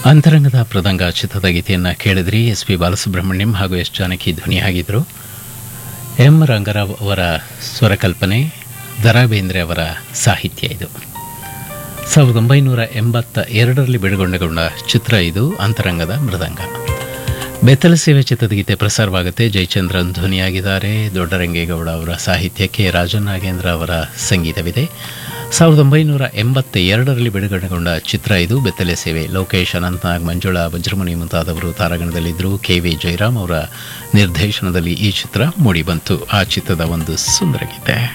ಅಂತರಂಗದ ಮೃದಂಗ ಚಿತ್ರದ ಗೀತೆಯನ್ನು ಕೇಳಿದ್ರಿ ಎಸ್ ಪಿ ಬಾಲಸುಬ್ರಹ್ಮಣ್ಯಂ ಹಾಗೂ ಎಸ್ ಜಾನಕಿ ಧ್ವನಿಯಾಗಿದ್ದರು ಎಂ ರಂಗರಾವ್ ಅವರ ಸ್ವರಕಲ್ಪನೆ ದರಾ ಬೇಂದ್ರೆ ಅವರ ಸಾಹಿತ್ಯ ಇದು ಸಾವಿರದ ಒಂಬೈನೂರ ಎಂಬತ್ತ ಎರಡರಲ್ಲಿ ಬಿಡುಗಡೆಗೊಂಡ ಚಿತ್ರ ಇದು ಅಂತರಂಗದ ಮೃದಂಗ ಬೆತ್ತಲ ಸೇವೆ ಚಿತ್ರದ ಗೀತೆ ಪ್ರಸಾರವಾಗುತ್ತೆ ಜಯಚಂದ್ರನ್ ಧ್ವನಿಯಾಗಿದ್ದಾರೆ ದೊಡ್ಡರಂಗೇಗೌಡ ಅವರ ಸಾಹಿತ್ಯಕ್ಕೆ ರಾಜನ್ ನಾಗೇಂದ್ರ ಅವರ ಸಂಗೀತವಿದೆ ಸಾವಿರದ ಒಂಬೈನೂರ ಎಂಬತ್ತ ಎರಡರಲ್ಲಿ ಬಿಡುಗಡೆಗೊಂಡ ಚಿತ್ರ ಇದು ಬೆತ್ತಲೆ ಸೇವೆ ಲೋಕೇಶ್ ಅನಂತನಾಗ್ ಮಂಜುಳಾ ವಜ್ರಮುನಿ ಮುಂತಾದವರು ತಾರಾಗಣದಲ್ಲಿದ್ದರು ಕೆ ವಿ ಜಯರಾಮ್ ಅವರ ನಿರ್ದೇಶನದಲ್ಲಿ ಈ ಚಿತ್ರ ಮೂಡಿಬಂತು ಆ ಚಿತ್ರದ ಒಂದು ಸುಂದರ ಗೀತೆ